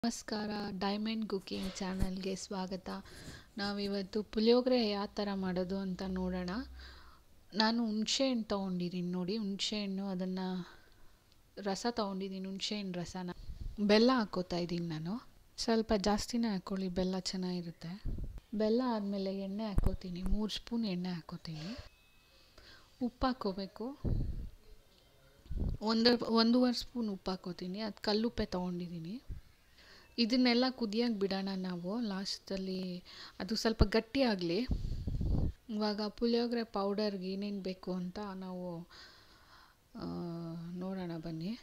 ನಮಸ್ಕಾರ diamond cooking ಚಾನಲ್ಗೆ ಸ್ವಾಗತ ನಾವಿವತ್ತು ಪುಳಿಯೋಗರೆ ಯಾವ ಥರ ಮಾಡೋದು ಅಂತ ನೋಡೋಣ ನಾನು ಹುಣಸೆಹಣ್ಣು ತೊಗೊಂಡಿದ್ದೀನಿ ನೋಡಿ ಹುಣಸೆಹಣ್ಣು ಅದನ್ನು ರಸ ತೊಗೊಂಡಿದ್ದೀನಿ ಹುಣಸೆಹಣ್ಣು ರಸನ ಬೆಲ್ಲ ಹಾಕ್ಕೋತಾ ಇದ್ದೀನಿ ನಾನು ಸ್ವಲ್ಪ ಜಾಸ್ತಿನೇ ಹಾಕ್ಕೊಳ್ಳಿ ಬೆಲ್ಲ ಚೆನ್ನಾಗಿರುತ್ತೆ ಬೆಲ್ಲ ಆದಮೇಲೆ ಎಣ್ಣೆ ಹಾಕ್ಕೋತೀನಿ ಮೂರು ಸ್ಪೂನ್ ಎಣ್ಣೆ ಹಾಕ್ಕೋತೀನಿ ಉಪ್ಪು ಹಾಕ್ಕೋಬೇಕು ಒಂದು ಒಂದೂವರೆ ಸ್ಪೂನ್ ಉಪ್ಪು ಹಾಕ್ಕೋತೀನಿ ಅದು ಕಲ್ಲುಪ್ಪೆ ತೊಗೊಂಡಿದ್ದೀನಿ ಇದನ್ನೆಲ್ಲ ಕುದಿಯೋಕೆ ಬಿಡೋಣ ನಾವು ಲಾಸ್ಟಲ್ಲಿ ಅದು ಸ್ವಲ್ಪ ಗಟ್ಟಿ ಆಗಲಿ ಇವಾಗ ಪುಳಿಯೋಗರೆ ಪೌಡರ್ಗೆ ಏನೇನು ಬೇಕು ಅಂತ ನಾವು ನೋಡೋಣ ಬನ್ನಿ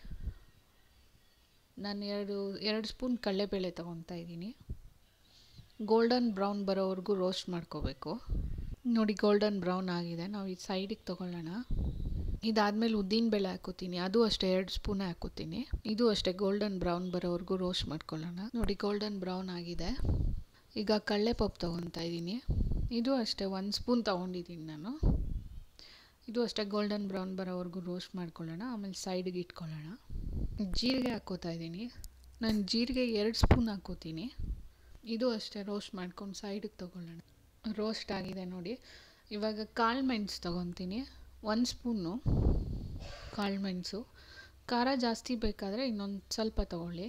ನಾನು ಎರಡು ಎರಡು ಸ್ಪೂನ್ ಕಡಲೆಬೇಳೆ ತೊಗೊತಾ ಇದ್ದೀನಿ ಗೋಲ್ಡನ್ ಬ್ರೌನ್ ಬರೋವರೆಗೂ ರೋಸ್ಟ್ ಮಾಡ್ಕೋಬೇಕು ನೋಡಿ ಗೋಲ್ಡನ್ ಬ್ರೌನ್ ಆಗಿದೆ ನಾವು ಇದು ಸೈಡಿಗೆ ತೊಗೊಳ್ಳೋಣ ಇದಾದಮೇಲೆ ಉದ್ದಿನಬೇಳೆ ಹಾಕೋತೀನಿ ಅದು ಅಷ್ಟೇ ಎರಡು ಸ್ಪೂನೇ ಹಾಕೋತೀನಿ ಇದು ಅಷ್ಟೇ ಗೋಲ್ಡನ್ ಬ್ರೌನ್ ಬರೋವರೆಗೂ ರೋಸ್ಟ್ ಮಾಡ್ಕೊಳ್ಳೋಣ ನೋಡಿ ಗೋಲ್ಡನ್ ಬ್ರೌನ್ ಆಗಿದೆ ಈಗ ಕಡಲೆಪಪ್ಪು ತೊಗೊತಾ ಇದ್ದೀನಿ ಇದು ಅಷ್ಟೇ ಒಂದು ಸ್ಪೂನ್ ತೊಗೊಂಡಿದ್ದೀನಿ ನಾನು ಇದು ಅಷ್ಟೇ ಗೋಲ್ಡನ್ ಬ್ರೌನ್ ಬರೋವರೆಗೂ ರೋಸ್ಟ್ ಮಾಡ್ಕೊಳ್ಳೋಣ ಆಮೇಲೆ ಸೈಡಿಗೆ ಇಟ್ಕೊಳ್ಳೋಣ ಜೀರಿಗೆ ಹಾಕ್ಕೋತಾ ಇದ್ದೀನಿ ನಾನು ಜೀರಿಗೆ ಎರಡು ಸ್ಪೂನ್ ಹಾಕ್ಕೋತೀನಿ ಇದು ಅಷ್ಟೇ ರೋಸ್ಟ್ ಮಾಡ್ಕೊಂಡು ಸೈಡಿಗೆ ತೊಗೊಳ್ಳೋಣ ರೋಸ್ಟ್ ಆಗಿದೆ ನೋಡಿ ಇವಾಗ ಕಾಳು ಮೆಣಸು ತೊಗೊತೀನಿ ಒಂದು ಸ್ಪೂನು ಕಾಳು ಮೆಣಸು ಖಾರ ಜಾಸ್ತಿ ಬೇಕಾದರೆ ಇನ್ನೊಂದು ಸ್ವಲ್ಪ ತೊಗೊಳ್ಳಿ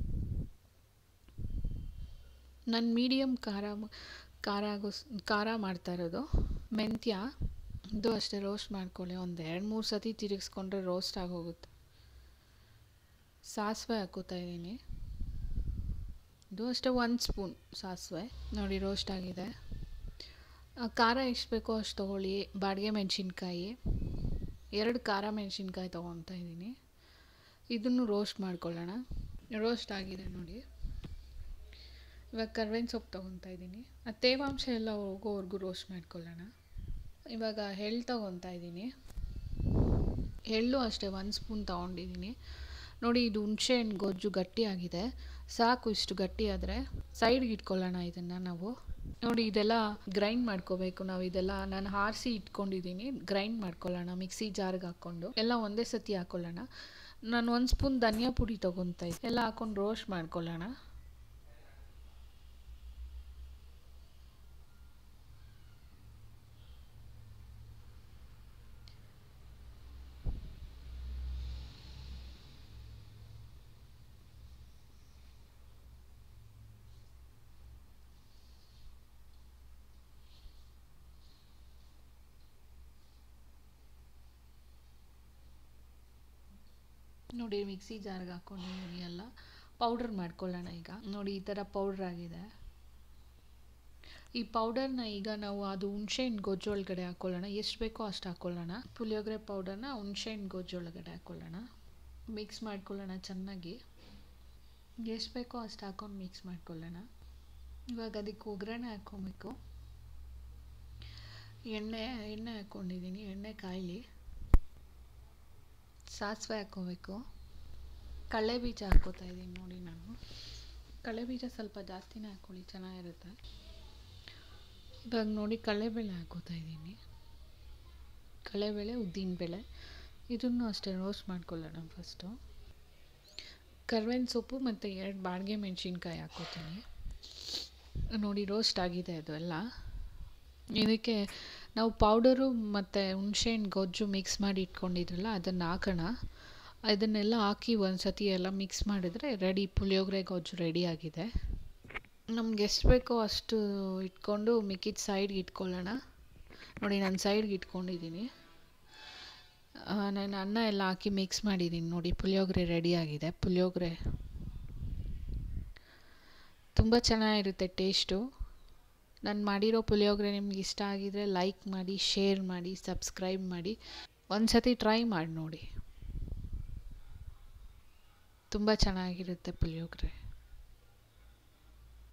ನಾನು ಮೀಡಿಯಮ್ ಖಾರ ಖಾರ ಆಗೋಸ್ ಖಾರ ಮಾಡ್ತಾ ಇರೋದು ಮೆಂತ್ಯ ಇದು ಅಷ್ಟೇ ರೋಸ್ಟ್ ಮಾಡ್ಕೊಳ್ಳಿ ಒಂದು ಎರಡು ಮೂರು ಸತಿ ತಿರುಗಿಸ್ಕೊಂಡ್ರೆ ರೋಸ್ಟ್ ಆಗೋಗುತ್ತೆ ಸಾಸಿವೆ ಹಾಕೋತಾ ಇದ್ದೀನಿ ಇದು ಅಷ್ಟೇ ಒಂದು ಸ್ಪೂನ್ ಸಾಸಿವೆ ನೋಡಿ ರೋಸ್ಟ್ ಆಗಿದೆ ಖಾರ ಎಷ್ಟು ಬೇಕೋ ಅಷ್ಟು ತೊಗೊಳ್ಳಿ ಬಾಡಿಗೆ ಮೆಣಸಿನ್ಕಾಯಿ ಎರಡು ಖಾರ ಮೆಣಸಿನ್ಕಾಯಿ ತೊಗೊತಾ ಇದ್ದೀನಿ ಇದನ್ನು ರೋಸ್ಟ್ ಮಾಡ್ಕೊಳ್ಳೋಣ ರೋಸ್ಟ್ ಆಗಿದೆ ನೋಡಿ ಇವಾಗ ಕರ್ಬೇವಿನ ಸೊಪ್ಪು ತೊಗೊತಾ ಇದ್ದೀನಿ ಆ ತೇವಾಂಶ ಎಲ್ಲ ಹೋಗೋವರೆಗೂ ರೋಸ್ಟ್ ಮಾಡ್ಕೊಳ್ಳೋಣ ಇವಾಗ ಎಳ್ಳು ತೊಗೊತಾ ಇದ್ದೀನಿ ಎಳ್ಳು ಅಷ್ಟೇ ಒಂದು ಸ್ಪೂನ್ ತೊಗೊಂಡಿದ್ದೀನಿ ನೋಡಿ ಇದು ಹುಣಸೆಹಣ್ಣು ಗೊಜ್ಜು ಗಟ್ಟಿಯಾಗಿದೆ ಸಾಕು ಇಷ್ಟು ಗಟ್ಟಿ ಆದರೆ ಸೈಡ್ಗೆ ಇಟ್ಕೊಳ್ಳೋಣ ಇದನ್ನು ನಾವು ನೋಡಿ ಇದೆಲ್ಲ ಗ್ರೈಂಡ್ ಮಾಡ್ಕೋಬೇಕು ನಾವು ಇದೆಲ್ಲ ನಾನು ಹಾರಿಸಿ ಇಟ್ಕೊಂಡಿದ್ದೀನಿ ಗ್ರೈಂಡ್ ಮಾಡ್ಕೊಳ್ಳೋಣ ಮಿಕ್ಸಿ ಜಾರ್ಗೆ ಹಾಕ್ಕೊಂಡು ಎಲ್ಲ ಒಂದೇ ಸತಿ ಹಾಕ್ಕೊಳ್ಳೋಣ ನಾನು ಒಂದು ಸ್ಪೂನ್ ಧನಿಯಾ ಪುಡಿ ತೊಗೊತಾ ಇದ್ದೆ ಎಲ್ಲ ಹಾಕ್ಕೊಂಡು ರೋಸ್ಟ್ ಮಾಡ್ಕೊಳ್ಳೋಣ ನೋಡಿ ಮಿಕ್ಸಿ ಜಾರ್ಗೆ ಹಾಕ್ಕೊಂಡಿದ್ದೀನಿ ಎಲ್ಲ ಪೌಡರ್ ಮಾಡ್ಕೊಳ್ಳೋಣ ಈಗ ನೋಡಿ ಈ ಥರ ಪೌಡ್ರ್ ಆಗಿದೆ ಈ ಪೌಡರ್ನ ಈಗ ನಾವು ಅದು ಹುಣ್ಸೆಹಣ್ಣು ಗೊಜ್ಜೊಳಗಡೆ ಹಾಕ್ಕೊಳ್ಳೋಣ ಎಷ್ಟು ಬೇಕೋ ಅಷ್ಟು ಹಾಕ್ಕೊಳ್ಳೋಣ ಪುಳಿಯೋಗರೆ ಪೌಡರ್ನ ಹುಣ್ಸೆಹಣ್ಣು ಗೊಜ್ಜೊಳಗಡೆ ಹಾಕ್ಕೊಳ್ಳೋಣ ಮಿಕ್ಸ್ ಮಾಡ್ಕೊಳ್ಳೋಣ ಚೆನ್ನಾಗಿ ಎಷ್ಟು ಬೇಕೋ ಅಷ್ಟು ಹಾಕ್ಕೊಂಡು ಮಿಕ್ಸ್ ಮಾಡ್ಕೊಳ್ಳೋಣ ಇವಾಗ ಅದಕ್ಕೆ ಒಗ್ಗರಣೆ ಹಾಕ್ಕೊಬೇಕು ಎಣ್ಣೆ ಎಣ್ಣೆ ಹಾಕ್ಕೊಂಡಿದ್ದೀನಿ ಎಣ್ಣೆ ಕಾಯಲಿ ಸಾಸಿವೆ ಹಾಕ್ಕೋಬೇಕು ಕಡಲೆ ಬೀಜ ಹಾಕ್ಕೋತಾ ಇದ್ದೀನಿ ನೋಡಿ ನಾನು ಕಡಲೆ ಬೀಜ ಸ್ವಲ್ಪ ಜಾಸ್ತಿನೇ ಹಾಕ್ಕೊಳ್ಳಿ ಚೆನ್ನಾಗಿರುತ್ತೆ ಇವಾಗ ನೋಡಿ ಕಡಲೆಬೇಳೆ ಹಾಕ್ಕೋತಾ ಇದ್ದೀನಿ ಕಡಲೆಬೇಳೆ ಉದ್ದಿನಬೇಳೆ ಇದನ್ನು ಅಷ್ಟೇ ರೋಸ್ಟ್ ಮಾಡ್ಕೊಳ್ಳೋಣ ಫಸ್ಟು ಕರ್ಬೇವಿನ ಸೊಪ್ಪು ಮತ್ತು ಎರಡು ಬಾಡಿಗೆ ಮೆಣಸಿನ್ಕಾಯಿ ಹಾಕ್ಕೋತೀನಿ ನೋಡಿ ರೋಸ್ಟ್ ಆಗಿದೆ ಅದು ಎಲ್ಲ ಇದಕ್ಕೆ ನಾವು ಪೌಡರು ಮತ್ತು ಹುಣ್ಸೆಹಣ್ಣು ಗೊಜ್ಜು ಮಿಕ್ಸ್ ಮಾಡಿ ಇಟ್ಕೊಂಡಿದ್ರಲ್ಲ ಅದನ್ನು ಹಾಕೋಣ ಇದನ್ನೆಲ್ಲ ಹಾಕಿ ಒಂದು ಸತಿ ಎಲ್ಲ ಮಿಕ್ಸ್ ಮಾಡಿದ್ರೆ ರೆಡಿ ಪುಳಿಯೋಗರೆ ಗೊಜ್ಜು ರೆಡಿ ಆಗಿದೆ ನಮ್ಗೆ ಎಷ್ಟು ಬೇಕೋ ಅಷ್ಟು ಇಟ್ಕೊಂಡು ಮಿಕ್ಕಿದ ಸೈಡ್ಗೆ ಇಟ್ಕೊಳ್ಳೋಣ ನೋಡಿ ನಾನು ಸೈಡ್ಗೆ ಇಟ್ಕೊಂಡಿದ್ದೀನಿ ನಾನು ಅನ್ನ ಎಲ್ಲ ಹಾಕಿ ಮಿಕ್ಸ್ ಮಾಡಿದ್ದೀನಿ ನೋಡಿ ಪುಳಿಯೋಗರೆ ರೆಡಿ ಆಗಿದೆ ಪುಳಿಯೋಗರೆ ತುಂಬ ಚೆನ್ನಾಗಿರುತ್ತೆ ಟೇಸ್ಟು ನಾನು ಮಾಡಿರೋ ಪುಳಿಯೋಗರೆ ನಿಮ್ಗೆ ಇಷ್ಟ ಆಗಿದರೆ ಲೈಕ್ ಮಾಡಿ ಶೇರ್ ಮಾಡಿ ಸಬ್ಸ್ಕ್ರೈಬ್ ಮಾಡಿ ಒಂದು ಸತಿ ಟ್ರೈ ಮಾಡಿ ನೋಡಿ ತುಂಬ ಚೆನ್ನಾಗಿರುತ್ತೆ ಪುಳಿಯೋಗರೆ